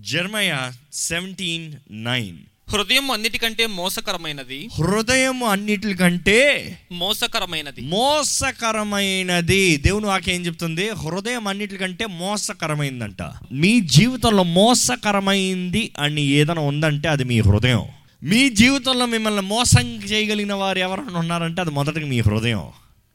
జర్మయ seventeen nine హృదయం అన్నిటికంటే మోసకరమైనది హృదయం అన్నిటికంటే మోసకరమైనది మోసకరమైనది దేవుని వాక్యం ఏం చెప్తుంది హృదయం అన్నిటికంటే మోసకరమైందంట మీ జీవితంలో మోసకరమైంది అని ఏదైనా ఉందంటే అది మీ హృదయం మీ జీవితంలో మిమ్మల్ని మోసం చేయగలిగిన వారు ఎవరైనా ఉన్నారంటే అది మొదటిగా మీ హృదయం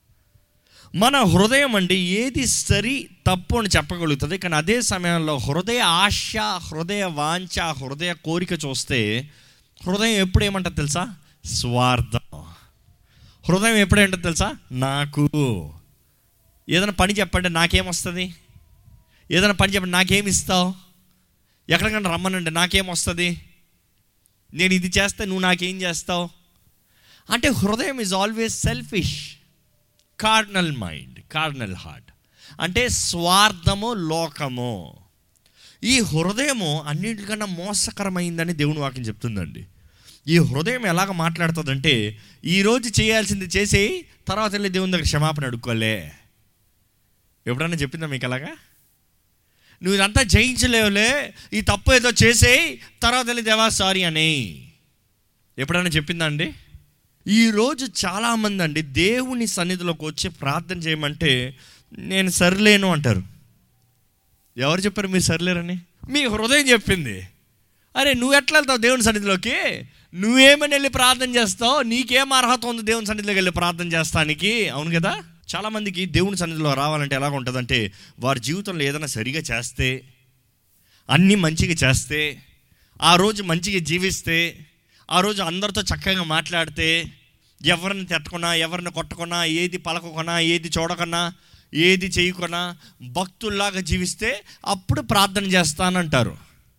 మన హృదయం అండి ఏది సరి తప్పు అని చెప్పగలుగుతుంది కానీ అదే సమయంలో హృదయ ఆశ హృదయ వాంఛ హృదయ కోరిక చూస్తే హృదయం ఎప్పుడు ఏమంటుంది తెలుసా స్వార్థం హృదయం ఎప్పుడు ఏంటో తెలుసా నాకు ఏదైనా పని చెప్పండి నాకేమొస్తుంది ఏదైనా పని చెప్పండి నాకేం ఇస్తావు ఎక్కడికైనా రమ్మనండి నాకేం వస్తుంది నేను ఇది చేస్తే నువ్వు నాకేం చేస్తావు అంటే హృదయం is always selfish carnal mind carnal heart అంటే స్వార్థము లోకము ఈ హృదయము అన్నిటికన్నా మోసకరమైందని దేవుని వాక్యం చెప్తుందండి ఈ హృదయం ఎలాగ మాట్లాడుతుందంటే ఈరోజు చేయాల్సింది చేసి తర్వాత వెళ్ళి దేవుని దగ్గర క్షమాపణ అడుక్కోలే ఎప్పుడన్నా చెప్పిందా మీకు అలాగా నువ్వు ఇదంతా జయించలేవులే ఈ తప్పు ఏదో చేసేయి తర్వాత వెళ్ళి దేవా సారీ అని ఎప్పుడైనా చెప్పిందా అండి ఈరోజు చాలామంది అండి దేవుని సన్నిధిలోకి వచ్చి ప్రార్థన చేయమంటే నేను సరిలేను అంటారు ఎవరు చెప్పారు మీరు సరిలేరని మీ హృదయం చెప్పింది అరే నువ్వు ఎట్లా వెళ్తావు దేవుని సన్నిధిలోకి నువ్వేమని వెళ్ళి ప్రార్థన చేస్తావు నీకేం అర్హత ఉంది దేవుని సన్నిధిలోకి వెళ్ళి ప్రార్థన చేస్తానికి అవును కదా చాలామందికి దేవుని సన్నిధిలో రావాలంటే ఎలాగ ఉంటుందంటే వారి జీవితంలో ఏదైనా సరిగా చేస్తే అన్నీ మంచిగా చేస్తే ఆ రోజు మంచిగా జీవిస్తే ఆ రోజు అందరితో చక్కగా మాట్లాడితే ఎవరిని తిట్టకున్నా ఎవరిని కొట్టకున్నా ఏది పలకకున్నా ఏది చూడకున్నా ఏది చేయకున్నా భక్తుల్లాగా జీవిస్తే అప్పుడు ప్రార్థన చేస్తానంటారు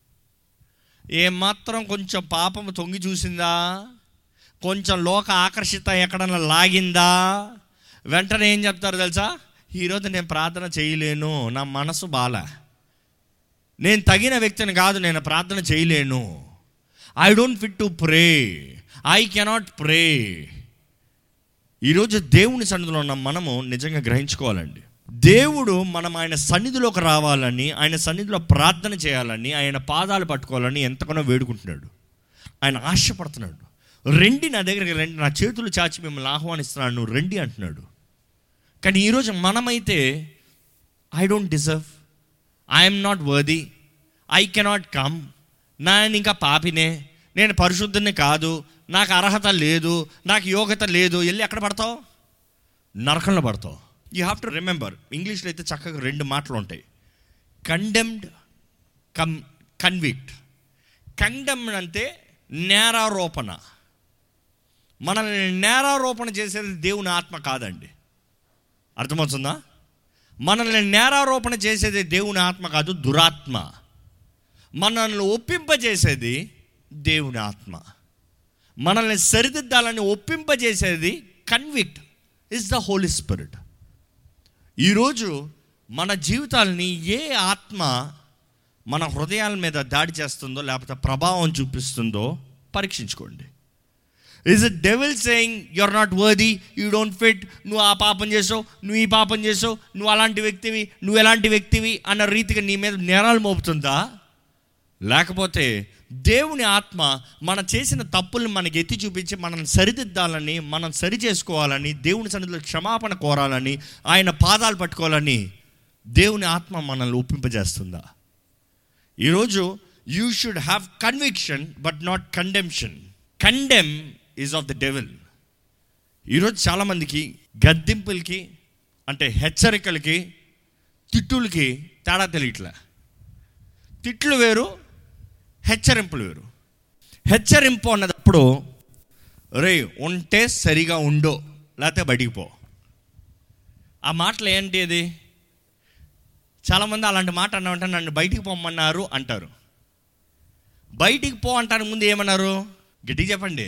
ఏమాత్రం కొంచెం పాపం తొంగి చూసిందా కొంచెం లోక ఆకర్షిత ఎక్కడన్నా లాగిందా వెంటనే ఏం చెప్తారు తెలుసా ఈరోజు నేను ప్రార్థన చేయలేను నా మనసు బాలా నేను తగిన వ్యక్తిని కాదు నేను ప్రార్థన చేయలేను I don't fit to pray I cannot pray ఈరోజు దేవుని సన్నిధిలో ఉన్న మనము నిజంగా గ్రహించుకోవాలండి దేవుడు మనం ఆయన సన్నిధిలోకి రావాలని ఆయన సన్నిధిలో ప్రార్థన చేయాలని ఆయన పాదాలు పట్టుకోవాలని ఎంతగానో వేడుకుంటున్నాడు ఆయన ఆశపడుతున్నాడు రెండి నా దగ్గరికి రండి నా చేతులు చాచి మిమ్మల్ని ఆహ్వానిస్తున్నాను నువ్వు రండి అంటున్నాడు కానీ ఈరోజు మనమైతే I don't deserve I'm not worthy I cannot come నేను ఇంకా పాపినే నేను పరిశుద్ధుని కాదు నాకు అర్హత లేదు నాకు యోగ్యత లేదు వెళ్ళి ఎక్కడ పడతావు నరకంలో పడతావు యూ హ్యావ్ టు రిమెంబర్ ఇంగ్లీష్లో అయితే చక్కగా రెండు మాటలు ఉంటాయి కండెమ్డ్ కమ్ కన్విక్ట్ కండెమ్డ్ అంటే నేరారోపణ మనల్ని నేరారోపణ చేసేది దేవుని ఆత్మ కాదండి అర్థమవుతుందా మనల్ని నేరారోపణ చేసేది దేవుని ఆత్మ కాదు దురాత్మ మనల్ని ఒప్పింపజేసేది దేవుని ఆత్మ మనల్ని సరిదిద్దాలని ఒప్పింపజేసేది convict is the Holy Spirit ఈరోజు మన జీవితాలని ఏ ఆత్మ మన హృదయాల మీద దాడి చేస్తుందో లేకపోతే ప్రభావం చూపిస్తుందో పరీక్షించుకోండి is it devil saying you are not worthy you don't fit నువ్వు ఆ పాపం చేసావు నువ్వు ఈ పాపం చేసావు నువ్వు అలాంటి వ్యక్తివి నువ్వు ఎలాంటి వ్యక్తివి అన్న రీతిగా నీ మీద నేరాలు మోపుతుందా లేకపోతే దేవుని ఆత్మ మనం చేసిన తప్పుల్ని మనకి ఎత్తి చూపించి మనం సరిదిద్దాలని మనం సరి చేసుకోవాలని దేవుని సన్నిధిలో క్షమాపణ కోరాలని ఆయన పాదాలు పట్టుకోవాలని దేవుని ఆత్మ మనల్ని ఒప్పింపజేస్తుందా ఈరోజు you should have conviction but not condemnation condemn is of the devil ఈరోజు చాలామందికి గద్దింపులకి అంటే హెచ్చరికలకి తిట్టులకి తేడా తెలియట్లే తిట్లు వేరు హెచ్చరింపులు వేరు హెచ్చరింపు అన్నదప్పుడు రే ఉంటే సరిగా ఉండో లేకపోతే బయటికి పో ఆ మాటలు ఏంటి అది చాలామంది అలాంటి మాట అన్నామంటే నన్ను బయటికి పొమ్మన్నారు అంటారు బయటికి పో అంటారు ముందు ఏమన్నారు గట్టిగా చెప్పండి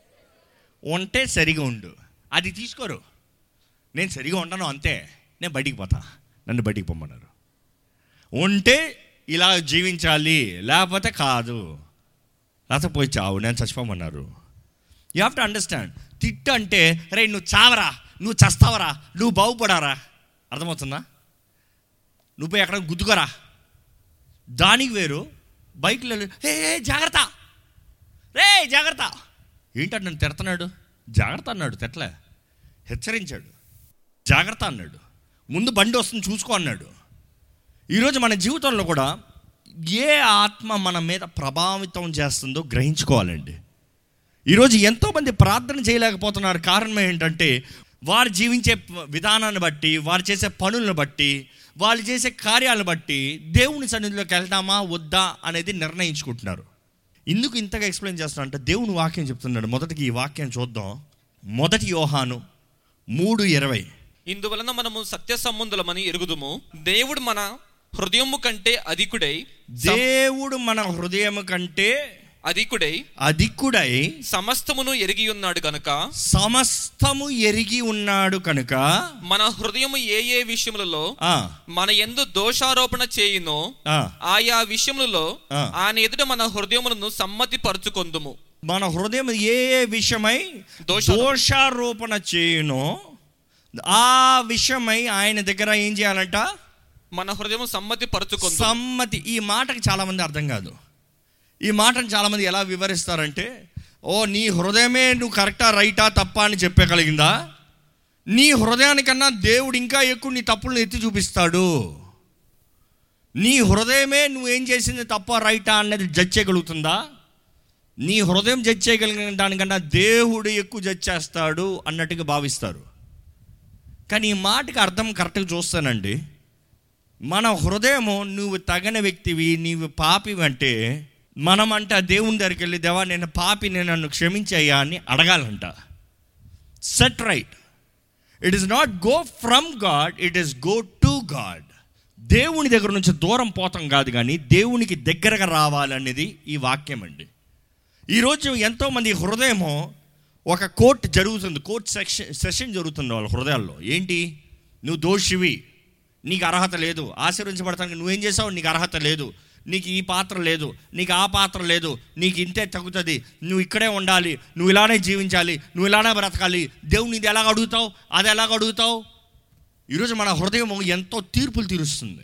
ఉంటే సరిగా ఉండు అది తీసుకోరు నేను సరిగా ఉండను అంతే నేను బయటికి పోతా నన్ను బయటికి పొమ్మన్నారు ఉంటే ఇలా జీవించాలి లేకపోతే కాదు లేకపోతే పోయి చావు నేను చచ్చిపోమన్నారు యూ హ్యావ్ టు అండర్స్టాండ్ తిట్టు అంటే రే నువ్వు చావరా నువ్వు చస్తావరా నువ్వు బాగుపడారా అర్థమవుతుందా నువ్వు పోయి ఎక్కడ గుద్దుకోరా దానికి వేరు బైక్లో హే హే, జాగ్రత్త రే జాగ్రత్త ఏంటంటే నన్ను తిడుతున్నాడు జాగ్రత్త అన్నాడు తిట్లే హెచ్చరించాడు జాగ్రత్త అన్నాడు ముందు బండి వస్తుంది చూసుకో అన్నాడు ఈరోజు మన జీవితంలో కూడా ఏ ఆత్మ మన మీద ప్రభావితం చేస్తుందో గ్రహించుకోవాలండి ఈరోజు ఎంతోమంది ప్రార్థన చేయలేకపోతున్నారు కారణం ఏంటంటే వారు జీవించే ప- విధానాన్ని బట్టి వారు చేసే పనులను బట్టి వాళ్ళు చేసే కార్యాలను బట్టి దేవుని సన్నిధిలోకి వెళ్దామా వద్దా అనేది నిర్ణయించుకుంటున్నారు ఎందుకు ఇంతగా ఎక్స్ప్లెయిన్ చేస్తున్నా అంటే దేవుని వాక్యం చెప్తున్నాడు మొదటికి ఈ వాక్యం చూద్దాం మొదటి యోహాను మూడు ఇరవై ఇందువలన మనము సత్య సంబంధులమని ఎరుగుదుము దేవుడు మన హృదయము కంటే అధికుడై సం- దేవుడు మన హృదయం కంటే అధికుడై అధికుడై సమస్తమును ఎరిగి ఉన్నాడు గనుక సమస్తము ఎరిగి ఉన్నాడు కనుక మన హృదయము ఏ ఏ విషయములలో ఆ, మన ఎందు దోషారోపణ చేయునో ఆ, ఆయా విషయములలో ఆ. ఆయన ఎదుట మన హృదయములను సమ్మతి పరుచుకొందుము మన హృదయం ఏ ఏ విషయమై దోషారోపణ. దోషారోపణ చేయునో ఆ విషయమై ఆయన దగ్గర ఏం చేయాలంట మన హృదయం సమ్మతి పరుచుకొందు సమ్మతి ఈ మాటకి చాలా మంది అర్థం కాదు ఈ మాటను చాలా మంది ఎలా వివరిస్తారంటే ఓ నీ హృదయమే నువ్వు కరెక్టా రైటా తప్పా అని చెప్పగలిగిందా నీ హృదయానికన్నా దేవుడు ఇంకా ఎక్కువ నీ తప్పులను ఎత్తి చూపిస్తాడు నీ హృదయమే నువ్వేం చేసింది తప్ప రైటా అనేది జడ్జ్ చేయగలుగుతుందా నీ హృదయం జడ్జ్ చేయగలిగిన దానికన్నా దేవుడు ఎక్కువ జడ్జ్ చేస్తాడు అన్నట్టుగా భావిస్తారు కానీ ఈ మాటకి అర్థం కరెక్ట్గా చూస్తానండి మన హృదయము నువ్వు తగిన వ్యక్తివి నీవు పాపివి అంటే మనం అంటే ఆ దేవుని దగ్గరికి వెళ్ళి దేవా నేను పాపి నేను నన్ను క్షమించయ్యా అని అడగాలంట set right it is not go from God it is go to God దేవుని దగ్గర నుంచి దూరం పోతాం కాదు కానీ దేవునికి దగ్గరగా రావాలనేది ఈ వాక్యం అండి ఈరోజు ఎంతోమంది హృదయము ఒక కోర్ట్ జరుగుతుంది కోర్ట్ సెక్షన్ సెషన్ జరుగుతుంది వాళ్ళ హృదయాల్లో ఏంటి నువ్వు దోషివి నీకు అర్హత లేదు ఆశీర్వించబడతానికి నువ్వేం చేసావు నీకు అర్హత లేదు నీకు ఈ పాత్ర లేదు నీకు ఆ పాత్ర లేదు నీకు ఇంతే తగ్గుతుంది నువ్వు ఇక్కడే ఉండాలి నువ్వు ఇలానే జీవించాలి నువ్వు ఇలానే బ్రతకాలి దేవుని ఇది ఎలాగ అడుగుతావు అది ఎలాగ అడుగుతావు ఈరోజు మన హృదయం ఎంతో తీర్పులు తీరుస్తుంది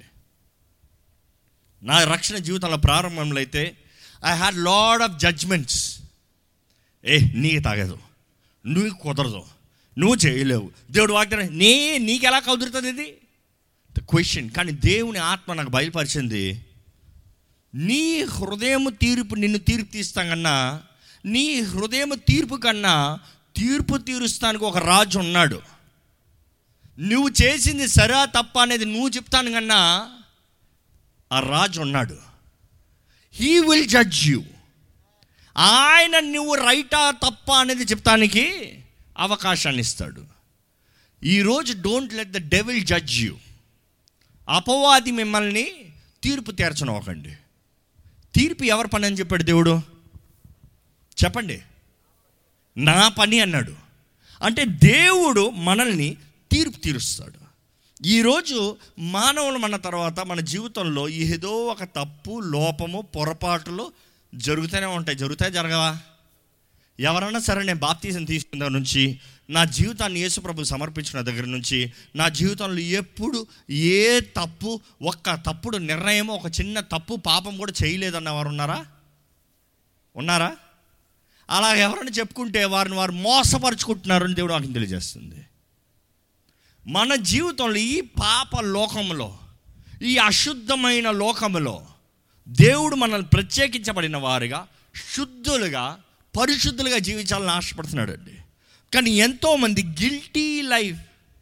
నా రక్షణ జీవితంలో ప్రారంభంలో అయితే I had lot of judgements ఏ నీకు తాగదు నువ్వు కుదరదు నువ్వు చేయలేవు దేవుడు వాగ్దానం నీ నీకు ఎలా కుదురుతుంది ఇది ద క్వశ్చన్ కానీ దేవుని ఆత్మ నాకు బయలుపరిచింది నీ హృదయం తీర్పు నిన్ను తీర్పు తీస్తాం కన్నా నీ హృదయం తీర్పు కన్నా తీర్పు తీరుస్తానికి ఒక రాజు ఉన్నాడు నువ్వు చేసింది సరా తప్ప అనేది నువ్వు చెప్తాను కన్నా ఆ రాజు ఉన్నాడు హీ విల్ జడ్జ్ యూ ఆయన నువ్వు రైటా తప్ప అనేది చెప్తానికి అవకాశాన్ని ఇస్తాడు ఈరోజు don't let the devil judge you అపవాది మిమ్మల్ని తీర్పు తీర్చనవ్వకండి తీర్పు ఎవరి పని అని చెప్పాడు దేవుడు చెప్పండి నా పని అన్నాడు అంటే దేవుడు మనల్ని తీర్పు తీరుస్తాడు ఈరోజు మానవులు మన తర్వాత మన జీవితంలో ఏదో ఒక తప్పు లోపము పొరపాటులు జరుగుతూనే ఉంటాయి జరుగుతాయి జరగవా ఎవరన్నా సరే నేను బాప్తీసం తీసుకున్న దగ్గర నుంచి నా జీవితాన్ని యేసుప్రభు సమర్పించిన దగ్గర నుంచి నా జీవితంలో ఎప్పుడు ఏ తప్పు ఒక్క తప్పుడు నిర్ణయం ఒక చిన్న తప్పు పాపం కూడా చేయలేదన్న వారు ఉన్నారా ఉన్నారా అలా ఎవరైనా చెప్పుకుంటే వారిని వారు మోసపరుచుకుంటున్నారని దేవుడు నాకు తెలియజేస్తుంది మన జీవితంలో ఈ పాప లోకంలో ఈ అశుద్ధమైన లోకములో దేవుడు మనల్ని ప్రత్యేకించబడిన వారుగా శుద్ధులుగా పరిశుద్ధులుగా జీవించాలని ఆశపడుతున్నాడు అండి కానీ ఎంతోమంది గిల్టీ లైఫ్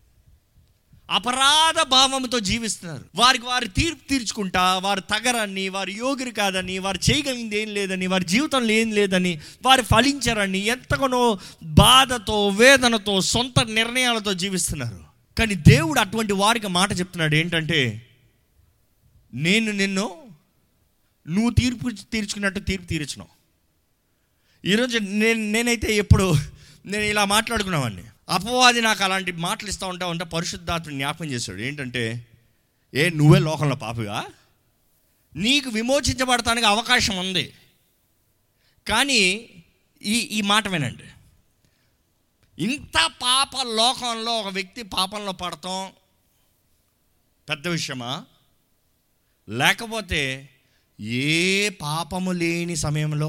అపరాధ భావంతో జీవిస్తున్నారు వారికి వారి తీర్పు తీర్చుకుంటా వారు తగరని వారు యోగిరి కాదని వారు చేయగలిగింది ఏం లేదని వారి జీవితంలో ఏం లేదని వారు ఫలించారని ఎంతగానో బాధతో వేదనతో సొంత నిర్ణయాలతో జీవిస్తున్నారు కానీ దేవుడు అటువంటి వారికి మాట చెప్తున్నాడు ఏంటంటే నేను నిన్ను నువ్వు తీర్పు తీర్చుకున్నట్టు తీర్పు తీర్చను ఈరోజు నేను నేనైతే ఎప్పుడు నేను ఇలా మాట్లాడుకున్నామండి అపవాది నాకు అలాంటి మాటలు ఇస్తూ ఉంటా ఉంటే పరిశుద్ధాత్మ జ్ఞాపకం చేశాడు ఏంటంటే ఏ నువ్వే లోకంలో పాపిగా నీకు విమోచించబడటానికి అవకాశం ఉంది కానీ ఈ ఈ మాట వినండి ఇంత పాప లోకంలో ఒక వ్యక్తి పాపంలో పడతాం పెద్ద విషయమా లేకపోతే ఏ పాపము లేని సమయంలో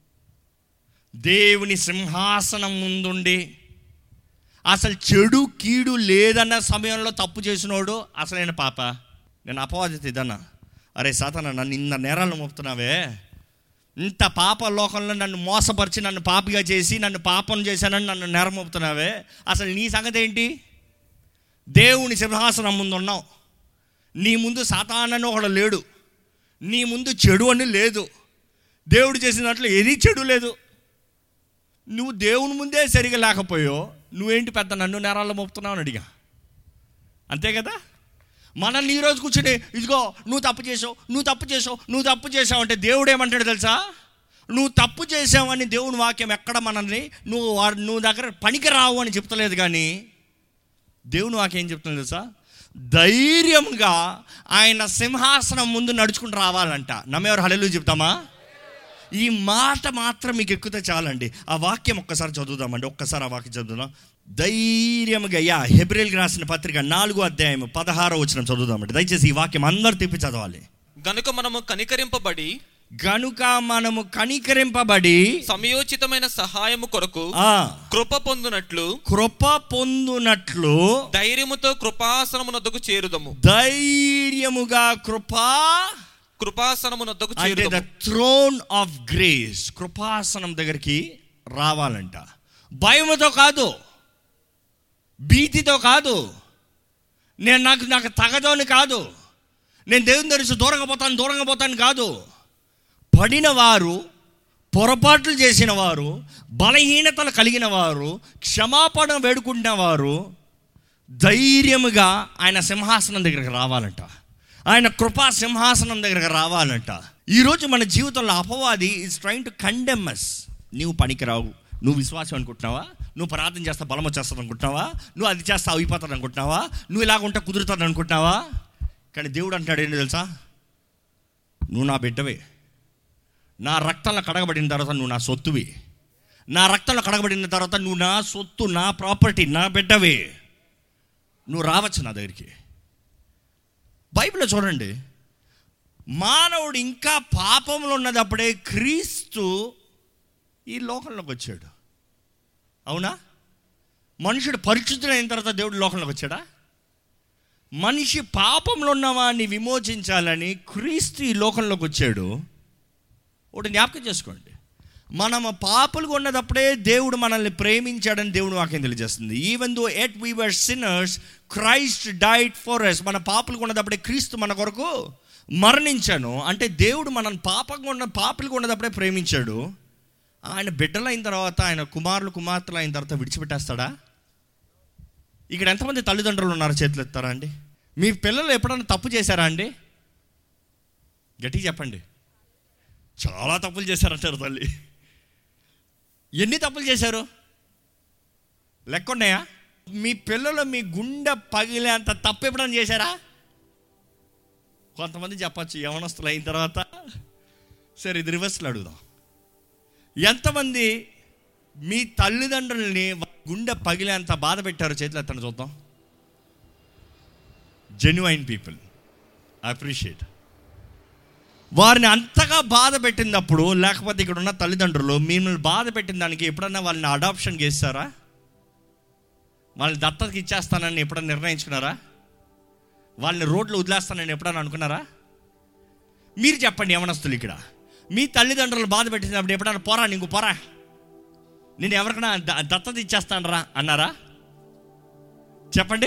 దేవుని సింహాసనం ముందుండి అసలు చెడు కీడు లేదన్న సమయంలో తప్పు చేసినోడు అసలైన పాప నేను అపవాదిత ఇదన్నా అరే సాతన నన్ను ఇన్న నేరాలు మోపుతున్నావే ఇంత పాప లోకంలో నన్ను మోసపరిచి నన్ను పాపిగా చేసి నన్ను పాపం చేశానని నన్ను నేరం మోపుతున్నావే అసలు నీ సంగతి ఏంటి దేవుని సింహాసనం ముందు ఉన్నావు నీ ముందు సాతానని ఒకడు లేడు నీ ముందు చెడు అని లేదు దేవుడు చేసినట్లు ఏది చెడు లేదు నువ్వు దేవుని ముందే సరిగా లేకపోయో నువ్వేంటి పెద్ద నన్ను నేరాల్లో మోపుతున్నావు అని అడిగా అంతే కదా మనల్ని ఈరోజు కూర్చుని ఇదిగో నువ్వు తప్పు చేసావు నువ్వు తప్పు చేసావు నువ్వు తప్పు చేసావు అంటే దేవుడు ఏమంటాడు తెలుసా నువ్వు తప్పు చేసావని దేవుని వాక్యం ఎక్కడ మనల్ని నువ్వు వాడు నువ్వు దగ్గర పనికి రావు అని చెప్తలేదు కానీ దేవుని వాక్యం ఏం చెప్తుంది తెలుసా ధైర్యంగా ఆయన సింహాసనం ముందు నడుచుకుంటూ రావాలంట నమ్మేవారు హలెలు చెప్తామా ఈ మాట మాత్రం మీకు ఎక్కితే చాలండి ఆ వాక్యం ఒక్కసారి చదువుదామండి ఒక్కసారి ఆ వాక్యం చదువుదాం ధైర్యంగా యా హెబ్రిల్కి రాసిన పత్రిక నాలుగో అధ్యాయం పదహారో వచ్చిన చదువుదామండి దయచేసి ఈ వాక్యం అందరు తిప్పి చదవాలి గనుక మనము కనికరింపబడి గనుక మనము కనికరింపబడి సమయోచితమైన సహాయము కొరకు ఆ కృప పొందునట్లు కృప పొందునట్లు ధైర్యముతో కృపాసనమునొద్దకు చేరుదము ధైర్యముగా కృపా కృపాసనమునొద్దకు అంటే ద చేరుదము థ్రోన్ ఆఫ్ గ్రేస్ కృపాసనం దగ్గరికి రావాలంట భయముతో కాదు భీతితో కాదు నేను నాకు నాకు తగదు అని కాదు నేను దేవుని తెలిసి దూరంగా పోతాను దూరంగా పోతాను కాదు పడిన వారు పొరపాట్లు చేసిన వారు బలహీనతలు కలిగిన వారు క్షమాపణ వేడుకుంటున్న వారు ధైర్యముగా ఆయన సింహాసనం దగ్గరికి రావాలంట ఆయన కృపా సింహాసనం దగ్గరికి రావాలంట ఈరోజు మన జీవితంలో అపవాది ఇస్ ట్రైన్ టు కండెమ్మస్ నువ్వు పనికిరావు నువ్వు విశ్వాసం అనుకుంటున్నావా నువ్వు ప్రార్థన చేస్తా బలం వచ్చేస్తుంది అనుకుంటున్నావా నువ్వు అది చేస్తా అయిపోతుంది అనుకుంటున్నావా నువ్వు ఇలాగ ఉంటే కుదురుతుంది అనుకుంటున్నావా కానీ దేవుడు అంటాడు ఏంటి తెలుసా నువ్వు నా బిడ్డవే నా రక్తంలో కడగబడిన తర్వాత నువ్వు నా సొత్తువి నా రక్తంలో కడగబడిన తర్వాత నువ్వు నా సొత్తు నా ప్రాపర్టీ నా బిడ్డవే నువ్వు రావచ్చు నా దగ్గరికి బైబిల్లో చూడండి మానవుడు ఇంకా పాపంలో ఉన్నదప్పుడే క్రీస్తు ఈ లోకంలోకి వచ్చాడు అవునా మనుషుడు పరిశుద్ధుడైన తర్వాత దేవుడు లోకంలోకి వచ్చాడా మనిషి పాపంలో ఉన్నవాడిని విమోచించాలని క్రీస్తు ఈ లోకంలోకి వచ్చాడు ఒకటి జ్ఞాపకం చేసుకోండి మనము పాపులుగా ఉన్నదప్పుడే దేవుడు మనల్ని ప్రేమించాడని దేవుడు వాక్యం తెలియజేస్తుంది even though at we were sinners Christ died for us మన పాపులుగా ఉన్నదప్పుడే క్రీస్తు మన కొరకు మరణించాను అంటే దేవుడు మనల్ని పాపంగా ఉన్న పాపులుగా ఉన్నదప్పుడే ప్రేమించాడు ఆయన బిడ్డలు అయిన తర్వాత ఆయన కుమారులు కుమార్తెలు అయిన తర్వాత విడిచిపెట్టేస్తాడా ఇక్కడ ఎంతమంది తల్లిదండ్రులు ఉన్నారు చేతులు ఎత్తారా అండి మీ పిల్లలు ఎప్పుడైనా తప్పు చేశారా అండి గట్టిగా చెప్పండి చాలా తప్పులు చేశారంటారు తల్లి ఎన్ని తప్పులు చేశారు లెక్క ఉన్నాయా మీ పిల్లలు మీ గుండె పగిలేంత తప్పు ఎప్పుడైనా చేశారా కొంతమంది చెప్పచ్చు యవనస్తులు అయిన తర్వాత సరే ఇది రివర్స్లో అడుగుదాం ఎంతమంది మీ తల్లిదండ్రుల్ని గుండె పగిలేంత బాధ పెట్టారో చేతులు ఎత్తండి చూద్దాం జెన్యున్ పీపుల్ అప్రిషియేట్ వారిని అంతగా బాధ పెట్టినప్పుడు లేకపోతే ఇక్కడ ఉన్న తల్లిదండ్రులు మిమ్మల్ని బాధ పెట్టిన దానికి ఎప్పుడన్నా వాళ్ళని అడాప్షన్ చేస్తారా వాళ్ళని దత్తతకి ఇచ్చేస్తానని ఎప్పుడన్నా నిర్ణయించుకున్నారా వాళ్ళని రోడ్లు వదిలేస్తానని ఎప్పుడన్నా అనుకున్నారా మీరు చెప్పండి యవనస్తులు ఇక్కడ మీ తల్లిదండ్రులు బాధ పెట్టినప్పుడు ఎప్పుడన్నా పోరా నీకు పోరా నేను ఎవరికైనా ద- దత్తత ఇచ్చేస్తానరా అన్నారా చెప్పండి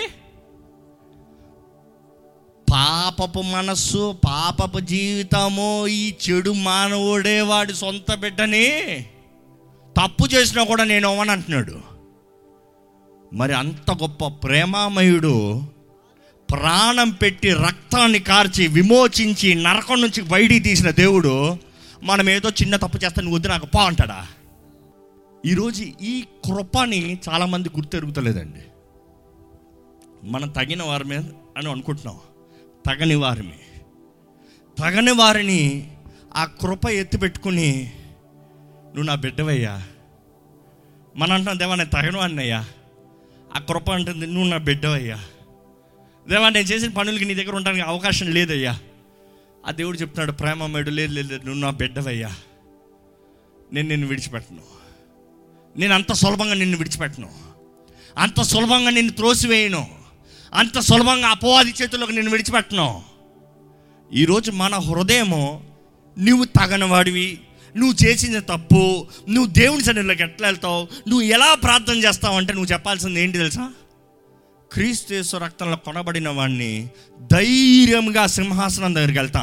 పాపపు మనస్సు పాపపు జీవితము ఈ చెడు మానవుడే వాడి సొంత బిడ్డని తప్పు చేసినా కూడా నేను అవని అంటున్నాడు మరి అంత గొప్ప ప్రేమామయుడు ప్రాణం పెట్టి రక్తాన్ని కార్చి విమోచించి నరకం నుంచి బయటికి తీసిన దేవుడు మనం ఏదో చిన్న తప్పు చేస్తే నువ్వు వద్దు నాకు పో అంటాడా ఈరోజు ఈ కృపని చాలామంది గుర్తెరుగుతలేదండి మనం తగిన వారమే అని అనుకుంటున్నాం తగని వారిని తగని వారిని ఆ కృప ఎత్తి పెట్టుకుని నువ్వు నా బిడ్డవయ్యా మన అంటున్నాం దేవా నేను తగను అన్నయ్యా ఆ కృప అంటుంది నువ్వు నా బిడ్డవయ్యా దేవా నేను చేసిన పనులకి నీ దగ్గర ఉండడానికి అవకాశం లేదయ్యా ఆ దేవుడు చెప్తున్నాడు ప్రేమమేడు లేదు లేదు లేదు, నువ్వు నా బిడ్డవయ్యా నేను నిన్ను విడిచిపెట్టను నేను అంత సులభంగా నిన్ను విడిచిపెట్టను అంత సులభంగా నిన్ను త్రోసివేయను అంత సులభంగా అపవాది చేతుల్లోకి నిన్ను విడిచిపెట్టను ఈరోజు మన హృదయము నువ్వు తగనవాడివి నువ్వు చేసిన తప్పు నువ్వు దేవుని సన్నిధిలోకి ఎట్లా వెళ్తావు నువ్వు ఎలా ప్రార్థన చేస్తావు అంటే నువ్వు చెప్పాల్సింది ఏంటి తెలుసా క్రీస్తు యేసు రక్తంలో కొనబడిన వాడిని ధైర్యంగా సింహాసనం దగ్గరికి వెళ్తా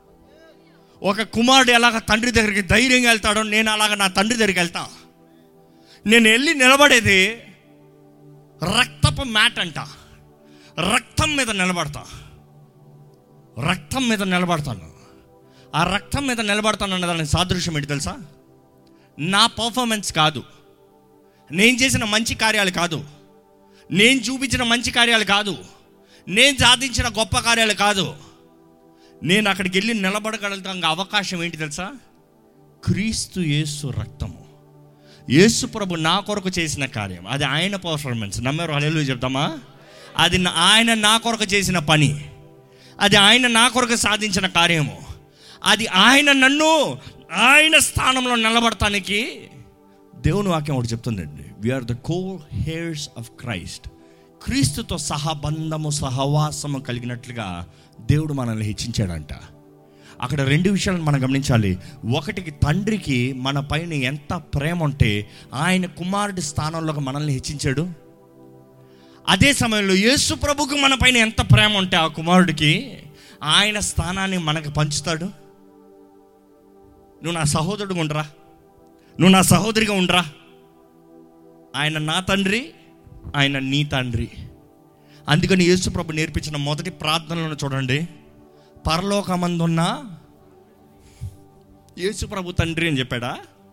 ఒక కుమారుడు ఎలాగ తండ్రి దగ్గరికి ధైర్యంగా వెళ్తాడో నేను అలాగ నా తండ్రి దగ్గరికి వెళ్తా నేను వెళ్ళి నిలబడేది రక్తపు మ్యాట్ అంట రక్తం మీద నిలబడతా రక్తం మీద నిలబడతాను ఆ రక్తం మీద నిలబడతాను అన్న దానికి సాదృశ్యం ఏంటి తెలుసా నా పర్ఫార్మెన్స్ కాదు నేను చేసిన మంచి కార్యాలు కాదు నేను చూపించిన మంచి కార్యాలు కాదు నేను సాధించిన గొప్ప కార్యాలు కాదు నేను అక్కడికి వెళ్ళి నిలబడగలుగుతాం అవకాశం ఏంటి తెలుసా క్రీస్తు యేసు రక్తము యేసు ప్రభు నా కొరకు చేసిన కార్యం అది ఆయన పర్ఫార్మెన్స్ నమ్మారు హల్లెలూయా చెప్తామా అది నా- ఆయన నా కొరకు చేసిన పని అది ఆయన నా కొరకు సాధించిన కార్యము అది ఆయన నన్ను ఆయన స్థానంలో నిలబడటానికి దేవుని వాక్యం ఒకటి చెప్తుందండి we are the co heirs of Christ క్రీస్తుతో సహబంధము సహవాసము కలిగినట్లుగా దేవుడు మనల్ని హెచ్చించాడంట అక్కడ రెండు విషయాలను మనం గమనించాలి ఒకటికి తండ్రికి మన పైన ఎంత ప్రేమ ఉంటే ఆయన కుమారుడి స్థానంలోకి మనల్ని హెచ్చించాడు అదే సమయంలో యేసు ప్రభుకు మన పైన ఎంత ప్రేమ ఉంటే ఆ కుమారుడికి ఆయన స్థానాన్ని మనకు పంచుతాడు నువ్వు నా సహోదరుడు ఉండరా నువ్వు నా సహోదరిగా ఉండరా ఆయన నా తండ్రి ఆయన నీ తండ్రి అందుకని యేసు ప్రభు నేర్పించిన మొదటి ప్రార్థనలను చూడండి పరలోకమందున్న యేసు ప్రభు తండ్రి అని చెప్పాడా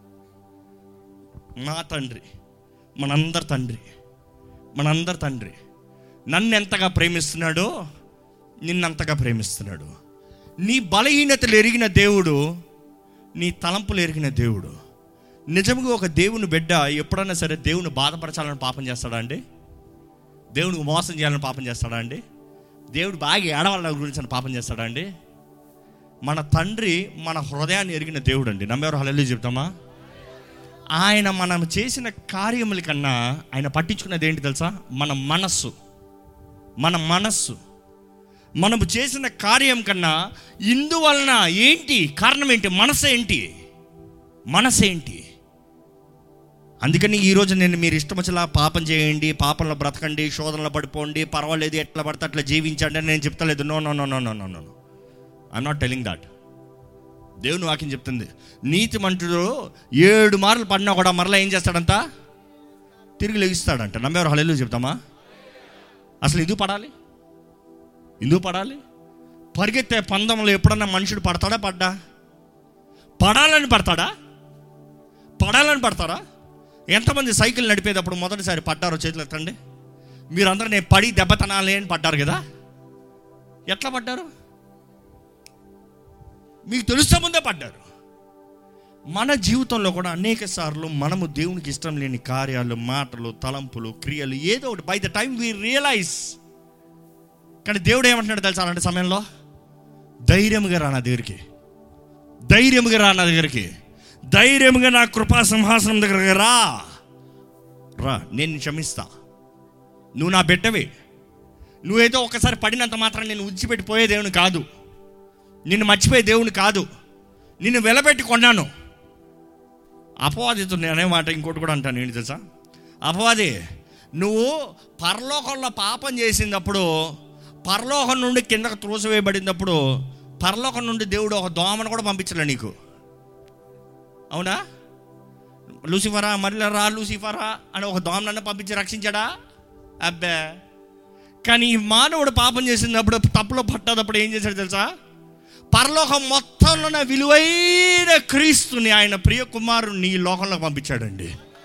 నా తండ్రి మనందరి తండ్రి మనందరి తండ్రి నన్ను ఎంతగా ప్రేమిస్తున్నాడో నిన్నంతగా ప్రేమిస్తున్నాడు నీ బలహీనతలు ఎరిగిన దేవుడు నీ తలంపులు ఎరిగిన దేవుడు నిజంగా ఒక దేవుని బిడ్డ ఎప్పుడైనా సరే దేవుని బాధపరచాలని పాపం చేస్తాడా అండి దేవునికి మోసం చేయాలని పాపం చేస్తాడా అండి దేవుడు బాగా ఏడవాళ్ళ గురించి అని పాపం చేస్తాడా అండి మన తండ్రి మన హృదయాన్ని ఎరిగిన దేవుడు అండి నమ్మేవారు హలెల్లు చెప్తామా ఆయన మనం చేసిన కార్యముల కన్నా ఆయన పట్టించుకున్నది ఏంటి తెలుసా మన మనస్సు మన మనస్సు మనము చేసిన కార్యం కన్నా ఇందువలన ఏంటి కారణం ఏంటి మనసు ఏంటి మనసు ఏంటి అందుకని ఈరోజు నేను మీరు ఇష్టం వచ్చేలా పాపం చేయండి పాపంలో బ్రతకండి శోధనలో పడిపోండి పర్వాలేదు ఎట్లా పడితే అట్లా జీవించండి అని నేను చెప్తలేదు no no no no no no no I'm not telling that దేవుని వాక్యం చెప్తుంది నీతి మంటుడు ఏడు మార్లు పడినా కూడా మరలా ఏం చేస్తాడంట తిరిగి లెగిస్తాడంట నమ్మేవారు హల్లెలూయా చెప్తామా అసలు ఎందుకు పడాలి ఎందుకు పడాలి పరిగెత్తే పందంలో ఎప్పుడన్నా మనుషుడు పడతాడా పడ్డా పడాలని పడతాడా పడాలని పడతారా ఎంతమంది సైకిల్ నడిపేటప్పుడు మొదటిసారి పడ్డారో చేతులు ఎత్తండి మీరందరూ నేను పడి దెబ్బతనాలి అని పడ్డారు కదా ఎట్లా పడ్డారు మీకు తెలుసా ముందే పడ్డారు మన జీవితంలో కూడా అనేక సార్లు మనము దేవునికి ఇష్టం లేని కార్యాలు మాటలు తలంపులు క్రియలు ఏదో ఒకటి by the time we realise కానీ దేవుడు ఏమంటున్నాడు తెలుసా అలాంటి సమయంలో ధైర్యముగా రా నా దగ్గరికి ధైర్యముగా రా నా దగ్గరికి ధైర్యముగా నా కృపా సింహాసనం దగ్గరికి రా రా నేను నిన్ను క్షమిస్తా నువ్వు నా బిడ్డవే నువ్వేదో ఒకసారి పడినంత మాత్రం నేను ఉచ్చిపెట్టిపోయే దేవుని కాదు నిన్ను మర్చిపోయే దేవుని కాదు నిన్ను వెలబెట్టి కొన్నాను అపవాదితో నేను అనే మాట ఇంకోటి కూడా అంటాను ఏంటి తెలుసా అపవాది నువ్వు పరలోకంలో పాపం చేసినప్పుడు పరలోకం నుండి కిందకు త్రోసివేయబడినప్పుడు పరలోకం నుండి దేవుడు ఒక దోమను కూడా పంపించలే నీకు అవునా లూసిఫరా మరల రా లూసిఫరా అని ఒక దోమనన్న పంపించి రక్షించాడా అబ్బే కానీ ఈ మానవుడు పాపం చేసినప్పుడు తప్పులో పట్టేటప్పుడు ఏం చేశాడు తెలుసా పరలోకం మొత్తంలో నా విలువైన క్రీస్తుని ఆయన ప్రియ కుమారుని ఈ లోకంలోకి పంపించాడండి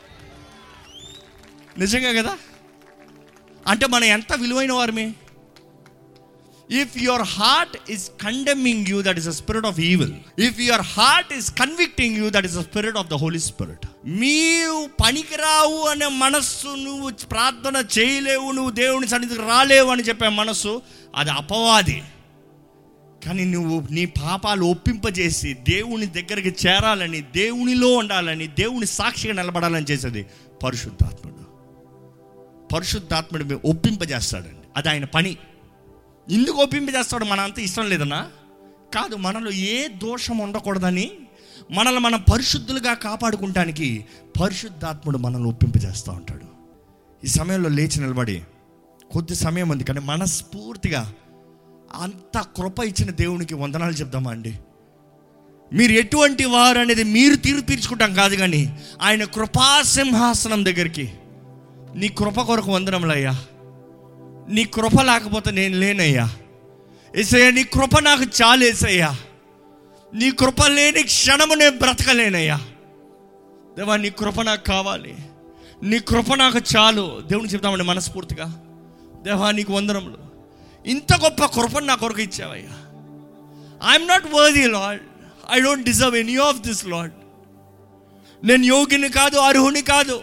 నిజంగా కదా అంటే మనం ఎంత విలువైన వారమే if your heart is condemning you that is a spirit of evil if your heart is convicting you that is a spirit of the Holy Spirit నీవు పనికిరావు అనే మనస్సు నువ్వు ప్రార్థన చేయలేవు నువ్వు దేవుని సన్నిధికి రాలేవు అని చెప్పే మనస్సు అది అపవాది కానీ నువ్వు నీ పాపాలు ఒప్పింపజేసి దేవుని దగ్గరికి చేరాలని దేవునిలో ఉండాలని దేవుని సాక్షిగా నిలబడాలని చేసేది పరిశుద్ధాత్ముడు పరిశుద్ధాత్ముడు మీ ఒప్పింపజేస్తాడండి అది ఆయన పని ఎందుకు ఒప్పింపజేస్తాడు మన అంత ఇష్టం లేదన్నా కాదు మనలో ఏ దోషం ఉండకూడదని మనల్ని మనం పరిశుద్ధులుగా కాపాడుకుంటానికి పరిశుద్ధాత్ముడు మనల్ని ఒప్పింపజేస్తూ ఉంటాడు ఈ సమయంలో లేచి నిలబడి కొద్ది సమయం ఉంది కానీ మనస్ఫూర్తిగా అంత కృప ఇచ్చిన దేవునికి వందనాలు చెప్దామా అండి మీరు ఎటువంటి వారు అనేది మీరు తీరు తీర్చుకుంటాం కాదు కానీ ఆయన కృపా సింహాసనం దగ్గరికి నీ కృప కొరకు వందనములయ్యా నీ కృప లేకపోతే నేను లేనయ్యా ఏసయ్యా నీ కృప నాకు చాలు ఏసయ్యా నీ కృప లేని క్షణము నేను బ్రతకలేనయ్యా దేవా నీ కృప నాకు కావాలి నీ కృప నాకు చాలు దేవుని చెప్తామండి మనస్ఫూర్తిగా దేవా నీకు వందనములు ఇంత గొప్ప కృపను నా కొరకు ఇచ్చావయ్యా I'm not worthy lord I don't deserve any of this lord నేను యోగిని కాదు అర్హుని కాదు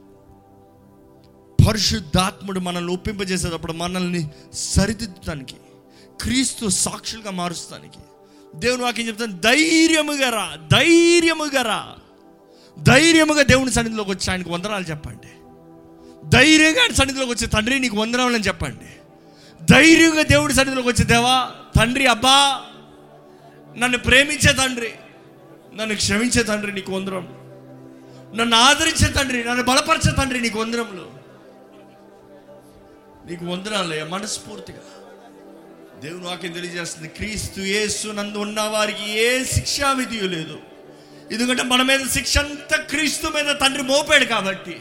పరిశుద్ధాత్ముడు మనల్ని ఒప్పింపజేసేటప్పుడు మనల్ని సరిదిద్దడానికి క్రీస్తు సాక్షులుగా మారుస్తానికి దేవుని వాక్యం చెప్తాను ధైర్యముగా రా ధైర్యముగా రా ధైర్యముగా దేవుని సన్నిధిలోకి వచ్చి ఆయనకు వందనాలు చెప్పండి ధైర్యంగా ఆయన సన్నిధిలోకి వచ్చి తండ్రి నీకు వందనాలని చెప్పండి ధైర్యంగా దేవుడి సన్నిధిలోకి వచ్చి దేవా తండ్రి అబ్బా నన్ను ప్రేమించే తండ్రి నన్ను క్షమించే తండ్రి నీకు వందరం నన్ను ఆదరించే తండ్రి నన్ను బలపరిచే తండ్రి నీకు వందరములు నీకు వందనాలయ్యా మనస్ఫూర్తిగా దేవుని వాక్యం తెలియజేస్తుంది క్రీస్తు యేసు నందు ఉన్న వారికి ఏ శిక్షా విధి లేదు ఎందుకంటే మన మీద శిక్ష అంతా క్రీస్తు మీద తండ్రి మోపాడు కాబట్టి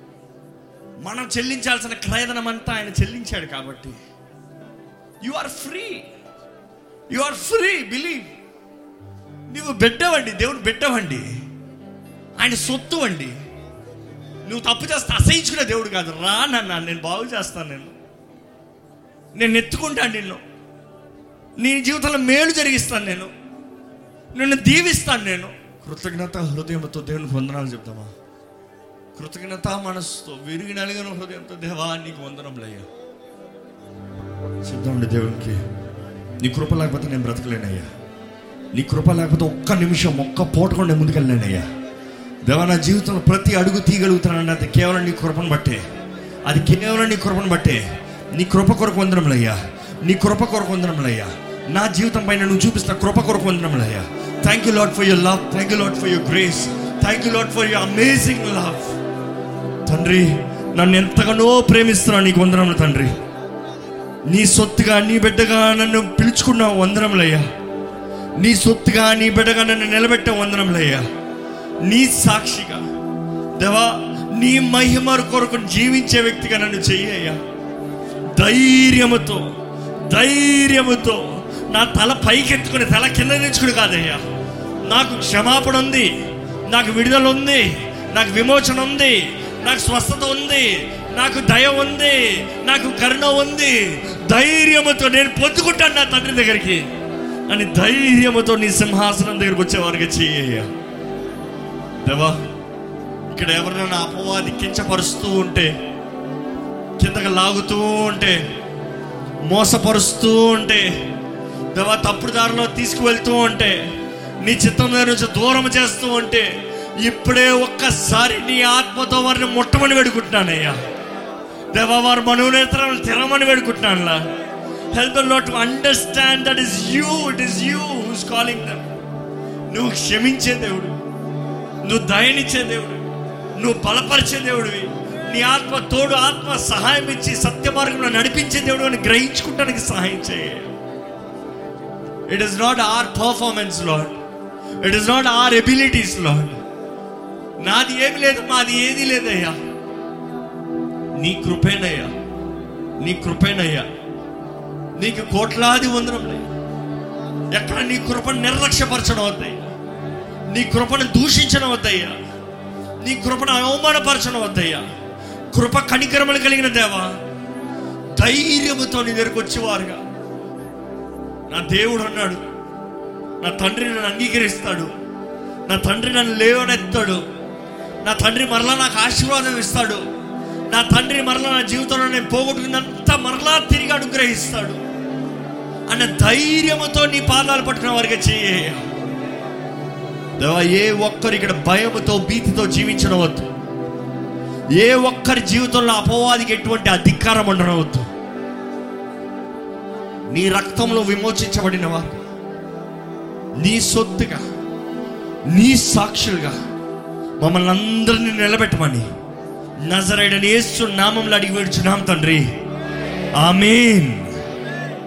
మనం చెల్లించాల్సిన క్రయదనం అంతా ఆయన చెల్లించాడు కాబట్టి you are free you are free believe నువ్వు బిడ్డవండి దేవుడు బిడ్డవండి ఆయన సొత్తు అండి నువ్వు తప్పు చేస్తే అసహించుకునే దేవుడు కాదు రా నన్న నేను బాగు చేస్తాను నేను నేను ఎత్తుకుంటాను నిన్ను నీ జీవితంలో మేలు జరిగిస్తాను నేను నిన్ను దీవిస్తాను నేను కృతజ్ఞత హృదయంతో దేవునికి వందనాలు చెప్తామా కృతజ్ఞత మనసుతో విరిగి నలిగిన హృదయంతో దేవా నీకు వందనములయ్యా చెప్దామండి దేవునికి నీ కృప లేకపోతే నేను బ్రతకలేనయ్యా నీ కృప లేకపోతే ఒక్క నిమిషం ఒక్క పూట కూడా నేను ముందుకెళ్ళలేనయ్యా దేవా నా జీవితంలో ప్రతి అడుగు తీయగలుగుతానండి అది కేవలం నీ కృపను బట్టే అది కేవలం నీ కృపను బట్టే నీ కృప కొరకు వందనములయ్యా నీ కృప కొరకు వందనములయ్యా నా జీవితం పైన నువ్వు చూపిస్తున్న కృప కొరకు వందనములయ్యా thank you lot for your love thank you lot for your grace thank you lot for your amazing love తండ్రి నన్ను ఎంతగానో ప్రేమిస్తున్నావు నీకు వందనములు తండ్రి నీ సొత్తుగా నీ బిడ్డగా నన్ను పిలుచుకున్నావు వందనములయ్యా నీ సొత్తుగా నీ బిడ్డగా నన్ను నిలబెట్టే వందనములయ్యా నీ సాక్షిగా దేవా నీ మహిమ కొరకు జీవించే వ్యక్తిగా నన్ను చెయ్యయ్యా ధైర్యముతో ధైర్యముతో నా తల పైకెత్తుకుని తల కింద తెచ్చుకుని కాదయ్యా నాకు క్షమాపణ ఉంది నాకు విడుదల ఉంది నాకు విమోచన ఉంది నాకు స్వస్థత ఉంది నాకు దయ ఉంది నాకు కరుణ ఉంది ధైర్యముతో నేను పొద్దుకుంటాను నా తండ్రి దగ్గరికి అని ధైర్యముతో నీ సింహాసనం దగ్గరికి వచ్చేవారికి చెయ్యయ్యా దేవా ఇక్కడ ఎవరైనా అపవాది కించపరుస్తూ ఉంటే కిందకి లాగుతూ ఉంటే మోసపరుస్తూ ఉంటే దేవా తప్పుడు దారిలో తీసుకువెళ్తూ ఉంటే నీ చిత్తం దగ్గర నుంచి దూరం చేస్తూ ఉంటే ఇప్పుడే ఒక్కసారి నీ ఆత్మతో వారిని ముట్టమని వేడుకుంటున్నానయ్యా దేవా వారి మనోనేతరాలు తెరమని వేడుకుంటున్నాను help not to understand that is you it is you who's calling them నువ్వు క్షమించే దేవుడు నువ్వు దయనిచ్చే దేవుడు నువ్వు బలపరిచే దేవుడివి నీ ఆత్మ తోడు ఆత్మ సహాయం ఇచ్చి సత్య మార్గంలో నడిపించే దేవుడు అని గ్రహించుకుంటానికి సహాయం చేయ it is not our performance lord it is not our abilities lord నాది ఏమి లేదు మాది ఏది లేదయ్యా నీ కృపేనయ్యా నీ కృపేనయ్యా నీకు కోట్లాది వందరం ఎక్కడ నీ కృపను నిర్లక్ష్యపరచడం వద్దయ్యా నీ కృపను దూషించడం వద్దయ్యా నీ కృపను అవమానపరచడం వద్దయ్యా కృప కనికరములు కలిగిన దేవా ధైర్యముతో నీ దగ్గరకు వచ్చేవారుగా నా దేవుడు అన్నాడు నా తండ్రి నన్ను అంగీకరిస్తాడు నా తండ్రి నన్ను లేవనెత్తాడు నా తండ్రి మరలా నాకు ఆశీర్వాదం ఇస్తాడు నా తండ్రి మరలా నా జీవితంలో నేను పోగొట్టుకున్నంత మరలా తిరిగి అనుగ్రహిస్తాడు అన్న ధైర్యముతో నీ పాదాలు పట్టుకున్న వారికి చేయ దేవా ఏ ఒక్కరు ఇక్కడ భయముతో భీతితో జీవించనవద్దు ఏ ఒక్కరి జీవితంలో అపవాదికి ఎటువంటి అధికారం ఉండనవద్దు నీ రక్తంలో విమోచించబడిన వారు నీ సొత్తుగా నీ సాక్షులుగా మమ్మల్ని అందరినీ నిలబెట్టమని నజరైడని యేసు నామంలో అడిగి వేడుచున్నాం తండ్రి ఆమేన్